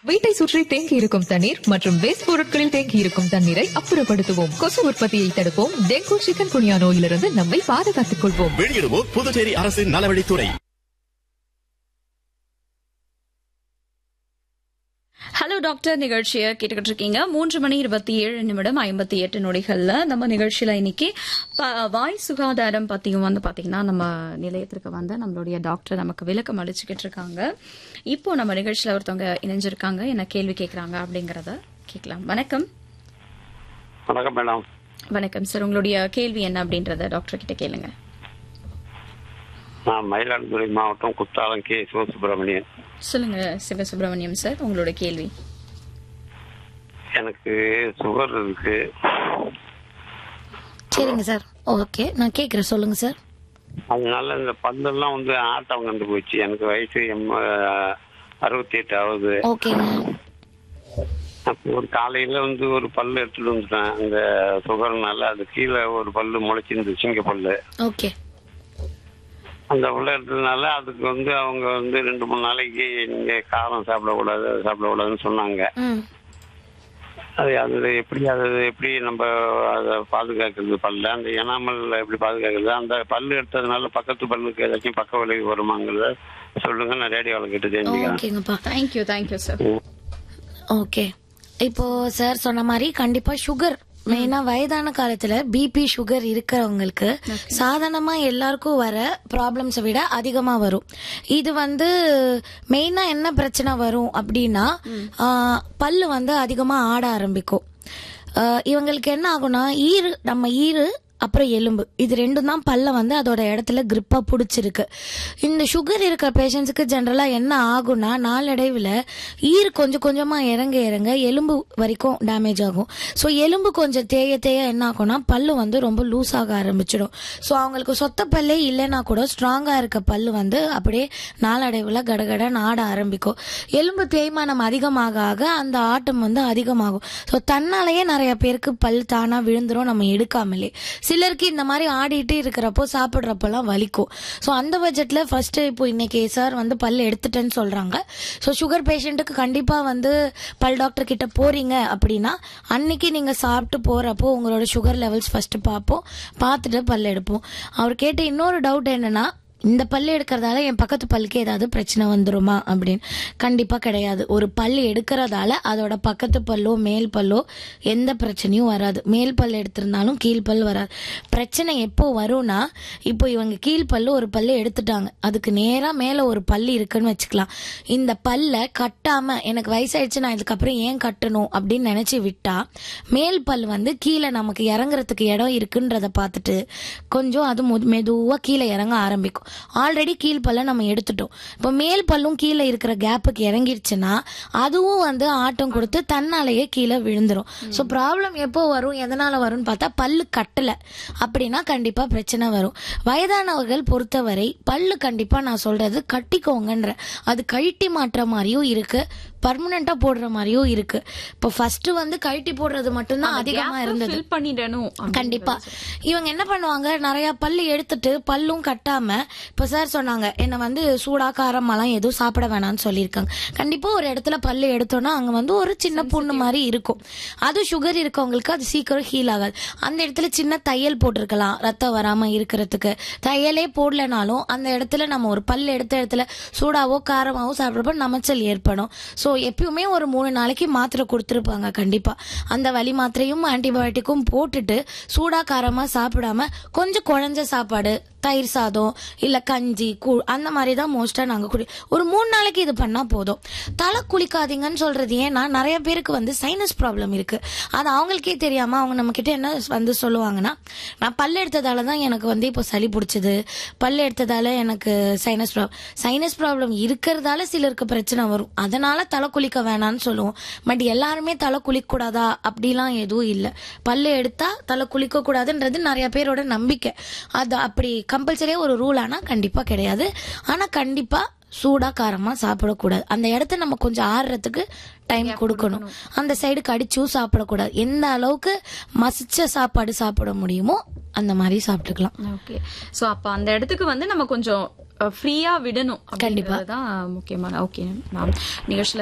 வீட்டை சுற்றி தேங்கி இருக்கும் தண்ணீர் மற்றும் வேஸ்ட் பொருட்களில் தேங்கி இருக்கும் தண்ணீரை அப்புறப்படுத்துவோம் கொசு உற்பத்தியை தடுப்போம் டெங்கு சிக்கன் குனியா நோயிலிருந்து நம்மை பாதுகாத்துக் கொள்வோம் வெளியிடுவோம் புதுச்சேரி அரசின் நலவழித்துறை ஹலோ டாக்டர் நிகழ்ச்சியை கேட்டுக்கிட்டு இருக்கீங்க மூன்று மணி இருபத்தி ஏழு நிமிடம் ஐம்பத்தி எட்டு நொடிகள்ல நம்ம நிகழ்ச்சியில இன்னைக்கு ப- வாய் சுகாதாரம் பத்தியும் வந்து பாத்தீங்கன்னா நம்ம நிலையத்திற்கு வந்து நம்மளுடைய டாக்டர் நமக்கு விளக்கம் அளிச்சுக்கிட்டு இருக்காங்க இப்போ நம்ம நிகழ்ச்சியில ஒருத்தவங்க இணைஞ்சிருக்காங்க என்ன கேள்வி கேட்கறாங்க அப்படிங்கறத கேட்கலாம் வணக்கம் வணக்கம் மேடம் வணக்கம் சார் உங்களுடைய கேள்வி என்ன அப்படின்றத டாக்டர் கிட்ட கேளுங்க நான் மயிலாடுதுறை மாவட்டம் குத்தாலம் கே சிவசுப்பிரமணியன் சொல்லுங்க சிவசுப்பிரமணியம் சார் உங்களோட கேள்வி எனக்கு சுகர் இருக்கு சரிங்க சார் ஓகே நான் கேட்குறேன் சொல்லுங்க சார் அதனால இந்த பல்லெல்லாம் வந்து ஆட்டம் கண்டு போச்சு எனக்கு வயசு எம்ம அறுபத்தி எட்டு ஆகுது ஓகேங்க அப்போ ஒரு காலையில வந்து ஒரு பல்லு எடுத்துட்டு வந்துட்டேன் அந்த சுகர்னால அது கீழே ஒரு பல்லு முளைச்சிருந்து சிங்க பல்லு ஓகே அந்த உள்ள எடுத்ததுனால அதுக்கு வந்து அவங்க வந்து ரெண்டு மூணு நாளைக்கு நீங்க காரம் சாப்பிடக்கூடாது அது சாப்பிடக்கூடாதுன்னு சொன்னாங்க ம் அது அது எப்படி அது எப்படி நம்ம அதை பாதுகாக்கிறது பல்ல அந்த எனாமல் எப்படி பாதுகாக்கிறது அந்த பல்லு எடுத்ததுனால பக்கத்து பல்லுக்கு ஏதாச்சும் பக்க விளைவு வருமாங்கிறத சொல்லுங்க நான் ரேடியோவில் கேட்டு தெரிஞ்சுக்கிறேன் ஓகேங்கப்பா தேங்க்யூ தேங்க்யூ சார் ஓகே இப்போ சார் சொன்ன மாதிரி கண்டிப்பா சுகர் மெயினா வயதான காலத்துல பிபி சுகர் இருக்கிறவங்களுக்கு சாதாரணமா எல்லாருக்கும் வர ப்ராப்ளம்ஸை விட அதிகமா வரும் இது வந்து மெயினா என்ன பிரச்சனை வரும் அப்படின்னா ஆ, பல்லு வந்து அதிகமா ஆட ஆரம்பிக்கும் ஆ, இவங்களுக்கு என்ன ஆகும்னா ஈறு நம்ம ஈறு அப்புறம் எலும்பு இது ரெண்டும் தான் பல்ல வந்து அதோட இடத்துல கிரிப்பா பிடிச்சிருக்கு இந்த சுகர் இருக்கிற பேஷண்ட்ஸுக்கு ஜென்ரலா என்ன ஆகும்னா நாளடைவில் ஈர் கொஞ்சம் கொஞ்சமா இறங்க இறங்க எலும்பு வரைக்கும் டேமேஜ் ஆகும் ஸோ எலும்பு கொஞ்சம் தேய தேய என்ன ஆகும்னா பல்லு வந்து ரொம்ப லூஸ் ஆக ஆரம்பிச்சிடும் ஸோ அவங்களுக்கு சொத்த பல்லே இல்லைன்னா கூட ஸ்ட்ராங்கா இருக்க பல்லு வந்து அப்படியே நாளடைவில் கடகடன்னு ஆட ஆரம்பிக்கும் எலும்பு தேய்மானம் அதிகமாக ஆக அந்த ஆட்டம் வந்து அதிகமாகும் ஸோ தன்னாலேயே நிறைய பேருக்கு பல் தானா விழுந்துரும் நம்ம எடுக்காமலே சிலருக்கு இந்த மாதிரி ஆடிட்டு இருக்கிறப்போ சாப்பிட்றப்பெல்லாம் வலிக்கும் ஸோ அந்த பட்ஜெட்ல ஃபர்ஸ்ட் இப்போ இன்னைக்கு சார் வந்து பல் எடுத்துட்டேன்னு சொல்றாங்க ஸோ சுகர் பேஷண்ட்டுக்கு கண்டிப்பா வந்து பல் டாக்டர் கிட்ட போறீங்க அப்படின்னா அன்னைக்கு நீங்க சாப்பிட்டு போறப்போ உங்களோட சுகர் லெவல்ஸ் ஃபர்ஸ்ட் பார்ப்போம் பார்த்துட்டு பல் எடுப்போம் அவர் கேட்ட இன்னொரு டவுட் என்னன்னா இந்த பல்லு எடுக்கிறதால என் பக்கத்து பல்லுக்கு ஏதாவது பிரச்சனை வந்துருமா அப்படின்னு கண்டிப்பா கிடையாது ஒரு பல் எடுக்கிறதால அதோட பக்கத்து பல்லோ மேல் பல்லோ எந்த பிரச்சனையும் வராது மேல் பல் எடுத்திருந்தாலும் கீழ் பல் வராது பிரச்சனை எப்போ வரும்னா இப்போ இவங்க கீழ் பல்லு ஒரு பல்லு எடுத்துட்டாங்க அதுக்கு நேரா மேல ஒரு பல்லு இருக்குன்னு வச்சுக்கலாம் இந்த பல்ல கட்டாம எனக்கு வயசாயிடுச்சு நான் இதுக்கப்புறம் ஏன் கட்டணும் அப்படின்னு நினைச்சு விட்டா மேல் பல் வந்து கீழே நமக்கு இறங்குறதுக்கு இடம் இருக்குன்றத பார்த்துட்டு கொஞ்சம் அது மு- மெதுவா கீழே இறங்க ஆரம்பிக்கும் ஆல்ரெடி கீழ் பல்ல நம்ம எடுத்துட்டோம் இப்போ மேல் பல்லும் கீழே இருக்கிற கேப்புக்கு இறங்கிடுச்சுன்னா அதுவும் வந்து ஆட்டம் கொடுத்து தன்னாலேயே கீழே விழுந்துரும் ஸோ ப்ராப்ளம் எப்போ வரும் எதனால வரும்னு பார்த்தா பல்லு கட்டல அப்படின்னா கண்டிப்பா பிரச்சனை வரும் வயதானவர்கள் பொறுத்தவரை பல்லு கண்டிப்பா நான் சொல்றது கட்டிக்கோங்கன்ற அது கழட்டி மாற்ற மாதிரியும் இருக்கு பர்மனண்டா போடுற மாதிரியும் இருக்கு இப்போ ஃபர்ஸ்ட் வந்து கழட்டி போடுறது மட்டும்தான் அதிகமா இருந்தது ஃபில் பண்ணிடணும் அப்படின்றது. கண்டிப்பா இவங்க என்ன பண்ணுவாங்க நிறைய பல்லு எடுத்துட்டு பல்லும் கட்டாம இப்ப சார் சொன்னாங்க என்ன வந்து சூடா காரமெல்லாம் எதுவும் சாப்பிட வேணாம்னு சொல்லியிருக்காங்க கண்டிப்பா ஒரு இடத்துல பல்லு எடுத்தோம்னா அங்க வந்து ஒரு சின்ன புண்ணு மாதிரி இருக்கும் அது சுகர் இருக்கவங்களுக்கு அது சீக்கிரம் ஹீல் ஆகாது அந்த இடத்துல சின்ன தையல் போட்டிருக்கலாம் ரத்தம் வராம இருக்கிறதுக்கு தையலே போடலனாலும் அந்த இடத்துல நம்ம ஒரு பல் எடுத்த இடத்துல சூடாவோ காரமாவோ சாப்பிட்றப்ப நமைச்சல் ஏற்படும் ஸோ எப்பயுமே ஒரு மூணு நாளைக்கு மாத்திரை கொடுத்துருப்பாங்க கண்டிப்பா அந்த வலி மாத்திரையும் ஆன்டிபயோட்டிக்கும் போட்டுட்டு சூடா காரமா சாப்பிடாம கொஞ்சம் குழஞ்ச சாப்பாடு தயிர் சாதம் இல்ல கஞ்சி கூழ் அந்த மாதிரி தான் மோஸ்டா நாங்க குடி ஒரு மூணு நாளைக்கு இது பண்ணா போதும் தலை குளிக்காதீங்கன்னு சொல்றது ஏன்னா நிறைய பேருக்கு வந்து சைனஸ் ப்ராப்ளம் இருக்கு அது அவங்களுக்கே தெரியாம அவங்க நம்ம கிட்ட என்ன வந்து சொல்லுவாங்கன்னா நான் பல் எடுத்ததால தான் எனக்கு வந்து இப்போ சளி பிடிச்சது பல் எடுத்ததால எனக்கு சைனஸ் ப்ராப்ளம் சைனஸ் ப்ராப்ளம் இருக்கிறதால சிலருக்கு பிரச்சனை வரும் அதனால தலை குளிக்க வேணாம்னு சொல்லுவோம் பட் எல்லாருமே தலை குளிக்க கூடாதா அப்படிலாம் எதுவும் இல்லை பல்லு எடுத்தா தலை குளிக்க கூடாதுன்றது நிறைய பேரோட நம்பிக்கை அது அப்படி கம்பல்சரியா ஒரு ரூல் ஆனா கண்டிப்பா கிடையாது ஆனா கண்டிப்பா சூடா காரமா சாப்பிடக்கூடாது அந்த இடத்த நம்ம கொஞ்சம் ஆறுறதுக்கு டைம் கொடுக்கணும் அந்த சைடு கடிச்சும் சாப்பிடக்கூடாது எந்த அளவுக்கு மசிச்ச சாப்பாடு சாப்பிட முடியுமோ அந்த மாதிரி சாப்பிட்டுக்கலாம் ஓகே சோ அப்ப அந்த இடத்துக்கு வந்து நம்ம கொஞ்சம் ஃப்ரீயா விடணும் கண்டிப்பா. தான் முக்கியமான ஓகே மேம் நிகழ்ச்சியில